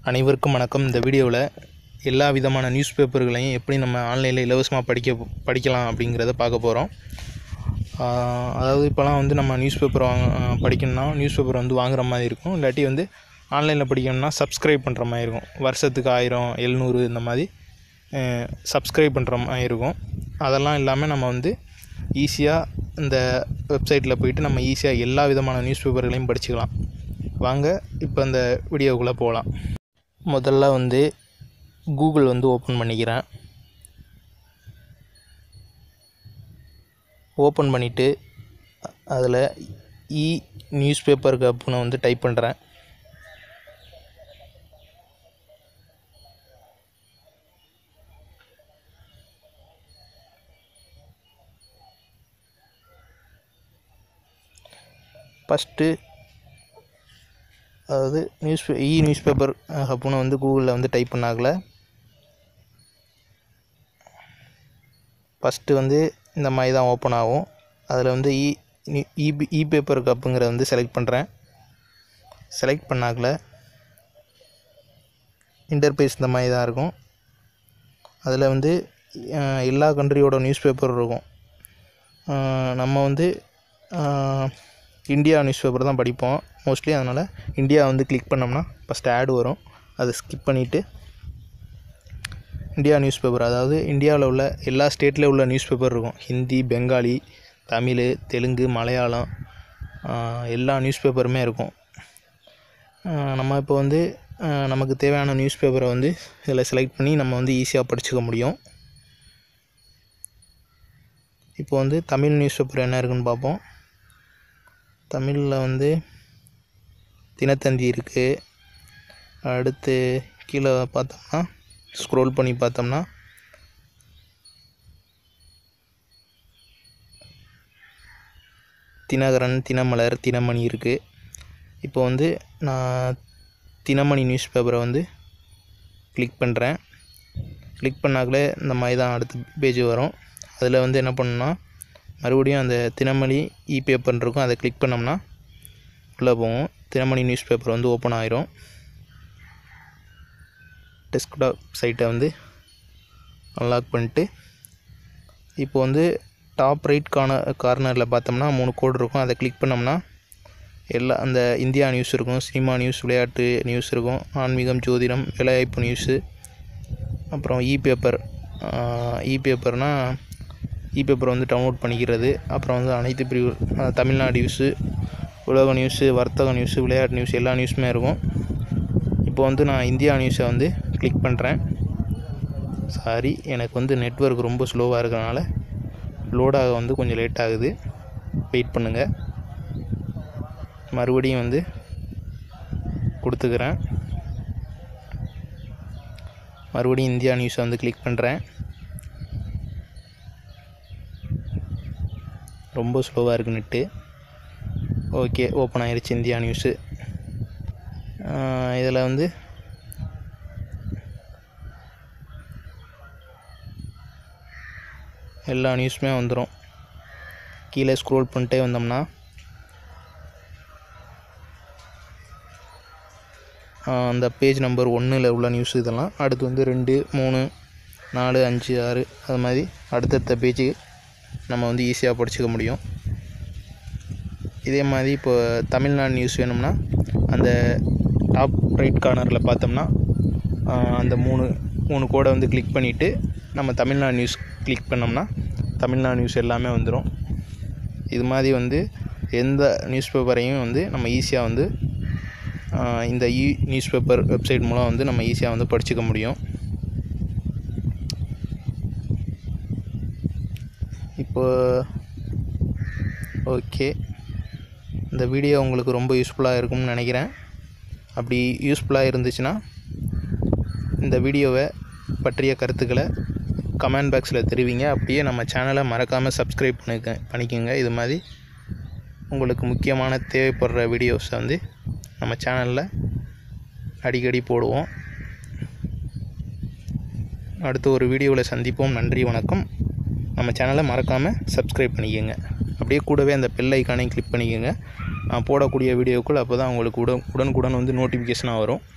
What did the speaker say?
அனைவருக்கும் வணக்கம் இந்த வீடியோவில் எல்லா விதமான நியூஸ் பேப்பர்களையும் எப்படி நம்ம ஆன்லைனில் இலவசமாக படிக்க படிக்கலாம் அப்படிங்கிறத பார்க்க போகிறோம் அதாவது இப்போலாம் வந்து நம்ம நியூஸ் பேப்பர் வாங்க படிக்கணும்னா நியூஸ் பேப்பர் வந்து வாங்குற மாதிரி இருக்கும் இல்லாட்டி வந்து ஆன்லைனில் படிக்கணும்னா சப்ஸ்கிரைப் பண்ணுற மாதிரி இருக்கும் வருஷத்துக்கு ஆயிரம் எழுநூறு இந்த மாதிரி சப்ஸ்கிரைப் பண்ணுற மாதிரி இருக்கும் அதெல்லாம் இல்லாமல் நம்ம வந்து ஈஸியாக இந்த வெப்சைட்டில் போயிட்டு நம்ம ஈஸியாக எல்லா விதமான நியூஸ் பேப்பர்களையும் படிச்சுக்கலாம் வாங்க இப்போ இந்த வீடியோக்குள்ளே போகலாம் முதல்ல வந்து கூகுள் வந்து ஓப்பன் பண்ணிக்கிறேன் ஓப்பன் பண்ணிவிட்டு அதில் இ நியூஸ் பேப்பர் கப்புன்னு வந்து டைப் பண்ணுறேன் ஃபஸ்ட்டு அதாவது நியூஸ் இ நியூஸ் பேப்பர் ஹப்புன்னு வந்து கூகுளில் வந்து டைப் பண்ணாக்கல ஃபஸ்ட்டு வந்து இந்த மாதிரி தான் ஓப்பன் ஆகும் அதில் வந்து இ இ இ பேப்பர் கப்புங்கிறத வந்து செலக்ட் பண்ணுறேன் செலக்ட் பண்ணாக்கல இன்டர்பேஸ் இந்த மாதிரி தான் இருக்கும் அதில் வந்து எல்லா கண்ட்ரியோட நியூஸ் பேப்பர் இருக்கும் நம்ம வந்து இந்தியா நியூஸ் பேப்பர் தான் படிப்போம் மோஸ்ட்லி அதனால் இந்தியா வந்து கிளிக் பண்ணோம்னா ஃபஸ்ட் ஆட் வரும் அதை ஸ்கிப் பண்ணிவிட்டு இந்தியா நியூஸ் பேப்பர் அதாவது இந்தியாவில் உள்ள எல்லா ஸ்டேட்டில் உள்ள நியூஸ் பேப்பர் இருக்கும் ஹிந்தி பெங்காலி தமிழ் தெலுங்கு மலையாளம் எல்லா நியூஸ் பேப்பருமே இருக்கும் நம்ம இப்போ வந்து நமக்கு தேவையான நியூஸ் பேப்பரை வந்து இதில் செலக்ட் பண்ணி நம்ம வந்து ஈஸியாக படிச்சுக்க முடியும் இப்போ வந்து தமிழ் நியூஸ் பேப்பர் என்ன இருக்குன்னு பார்ப்போம் தமிழில் வந்து தினத்தந்தி இருக்குது அடுத்து கீழே பார்த்தோம்னா ஸ்க்ரோல் பண்ணி பார்த்தோம்னா தினகரன் தினமலர் தினமணி இருக்குது இப்போ வந்து நான் தினமணி நியூஸ் பேப்பரை வந்து கிளிக் பண்ணுறேன் கிளிக் பண்ணாக்களே இந்த மாதிரி தான் அடுத்த பேஜ் வரும் அதில் வந்து என்ன பண்ணணும்னா மறுபடியும் அந்த தினமணி இ பேப்பர் இருக்கும் அதை கிளிக் பண்ணோம்னா உள்ளே போகும் தினமணி நியூஸ் பேப்பர் வந்து ஓப்பன் ஆயிரும் டெஸ்க்டாப் சைட்டை வந்து அன்லாக் பண்ணிட்டு இப்போ வந்து டாப் ரைட் கார்னர் கார்னரில் பார்த்தோம்னா மூணு கோடு இருக்கும் அதை கிளிக் பண்ணோம்னா எல்லா அந்த இந்தியா நியூஸ் இருக்கும் சினிமா நியூஸ் விளையாட்டு நியூஸ் இருக்கும் ஆன்மீகம் ஜோதிடம் வேலைவாய்ப்பு நியூஸு அப்புறம் இ பேப்பர் இ பேப்பர்னால் இ பேப்பர் வந்து டவுன்லோட் பண்ணிக்கிறது அப்புறம் வந்து அனைத்து பிரிவு தமிழ்நாடு நியூஸு உலக நியூஸு வர்த்தக நியூஸு விளையாட்டு நியூஸ் எல்லா நியூஸுமே இருக்கும் இப்போ வந்து நான் இந்தியா நியூஸை வந்து கிளிக் பண்ணுறேன் சாரி எனக்கு வந்து நெட்ஒர்க் ரொம்ப ஸ்லோவாக இருக்கிறனால லோடாக வந்து கொஞ்சம் லேட் ஆகுது வெயிட் பண்ணுங்கள் மறுபடியும் வந்து கொடுத்துக்கிறேன் மறுபடியும் இந்தியா நியூஸை வந்து கிளிக் பண்ணுறேன் ரொம்ப ஸ்லோவாக இருக்குது நெட்டு ஓகே ஓப்பன் ஆயிடுச்சு இந்தியா நியூஸு இதில் வந்து எல்லா நியூஸுமே வந்துடும் கீழே ஸ்க்ரோல் பண்ணிட்டே வந்தோம்னா அந்த பேஜ் நம்பர் ஒன்றில் உள்ள நியூஸ் இதெல்லாம் அடுத்து வந்து ரெண்டு மூணு நாலு அஞ்சு ஆறு அது மாதிரி அடுத்தடுத்த பேஜு நம்ம வந்து ஈஸியாக படிச்சுக்க முடியும் இதே மாதிரி இப்போ தமிழ்நாடு நியூஸ் வேணும்னா அந்த டாப் ரைட் கார்னரில் பார்த்தோம்னா அந்த மூணு மூணு கோடை வந்து கிளிக் பண்ணிவிட்டு நம்ம தமிழ்நாடு நியூஸ் கிளிக் பண்ணோம்னா தமிழ்நாடு நியூஸ் எல்லாமே வந்துடும் இது மாதிரி வந்து எந்த நியூஸ் பேப்பரையும் வந்து நம்ம ஈஸியாக வந்து இந்த இ நியூஸ் பேப்பர் வெப்சைட் மூலம் வந்து நம்ம ஈஸியாக வந்து படிச்சுக்க முடியும் இப்போ ஓகே இந்த வீடியோ உங்களுக்கு ரொம்ப யூஸ்ஃபுல்லாக இருக்கும்னு நினைக்கிறேன் அப்படி யூஸ்ஃபுல்லாக இருந்துச்சுன்னா இந்த வீடியோவை பற்றிய கருத்துக்களை கமெண்ட் பாக்ஸில் தெரிவிங்க அப்படியே நம்ம சேனலை மறக்காமல் சப்ஸ்கிரைப் பண்ணிக்க பண்ணிக்கோங்க இது மாதிரி உங்களுக்கு முக்கியமான தேவைப்படுற வீடியோஸை வந்து நம்ம சேனலில் அடிக்கடி போடுவோம் அடுத்த ஒரு வீடியோவில் சந்திப்போம் நன்றி வணக்கம் நம்ம சேனலை மறக்காமல் சப்ஸ்கிரைப் பண்ணிக்கோங்க அப்படியே கூடவே அந்த பெல் ஐக்கானையும் கிளிக் பண்ணிக்கோங்க நான் போடக்கூடிய வீடியோக்கள் அப்போ தான் உங்களுக்கு உடன் உடனுக்குடன் வந்து நோட்டிஃபிகேஷனாக வரும்